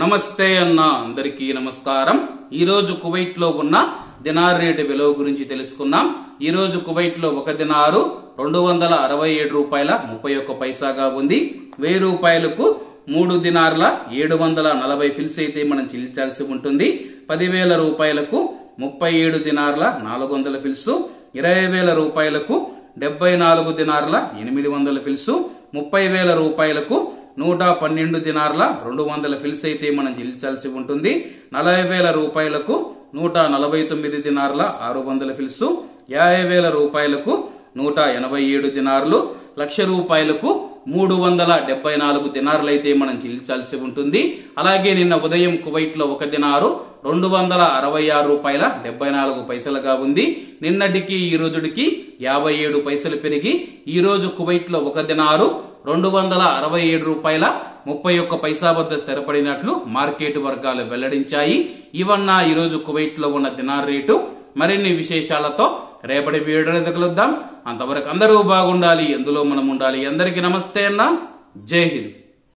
నమస్తే అన్న అందరికీ నమస్కారం ఈ రోజు కువైట్ లో ఉన్న దినార్ రేటు విలువ గురించి తెలుసుకున్నాం ఈ రోజు కువైట్ లో ఒక దినారు రెండు వందల అరవై ఏడు రూపాయల ముప్పై ఒక్క పైసాగా ఉంది వెయ్యి రూపాయలకు మూడు దినార్ల ఏడు వందల నలభై ఫిల్స్ అయితే మనం చెల్లించాల్సి ఉంటుంది పదివేల రూపాయలకు ముప్పై ఏడు దినార్ల నాలుగు వందల ఫిల్స్ ఇరవై వేల రూపాయలకు డెబ్బై నాలుగు దినార్ల ఎనిమిది వందల ఫిల్స్ ముప్పై వేల రూపాయలకు నూట పన్నెండు దినార్ల రెండు వందల ఫిల్స్ అయితే మనం చెల్లించాల్సి ఉంటుంది నలభై వేల రూపాయలకు నూట నలభై తొమ్మిది దినార్ల ఆరు వందల ఫిల్స్ యాభై వేల రూపాయలకు నూట ఎనభై ఏడు దినార్లు లక్ష రూపాయలకు మూడు వందల డెబ్బై నాలుగు దినార్లు అయితే మనం చెల్లించాల్సి ఉంటుంది అలాగే నిన్న ఉదయం కువైట్ లో ఒక దినారు రెండు వందల అరవై ఆరు రూపాయల డెబ్బై నాలుగు పైసలుగా ఉంది నిన్నటికి ఈ రోజుడికి యాభై ఏడు పైసలు పెరిగి ఈ రోజు కువైట్ లో ఒక దినారు రెండు వందల అరవై ఏడు రూపాయల ముప్పై ఒక్క పైసా వద్ద స్థిరపడినట్లు మార్కెట్ వర్గాలు వెల్లడించాయి ఇవన్న ఈ రోజు కువైట్ లో ఉన్న దినార్ రేటు మరిన్ని విశేషాలతో రేపటి వీడియోలో కలుద్దాం అంతవరకు అందరూ బాగుండాలి ఎందులో మనం ఉండాలి అందరికీ నమస్తే అన్న జై హింద్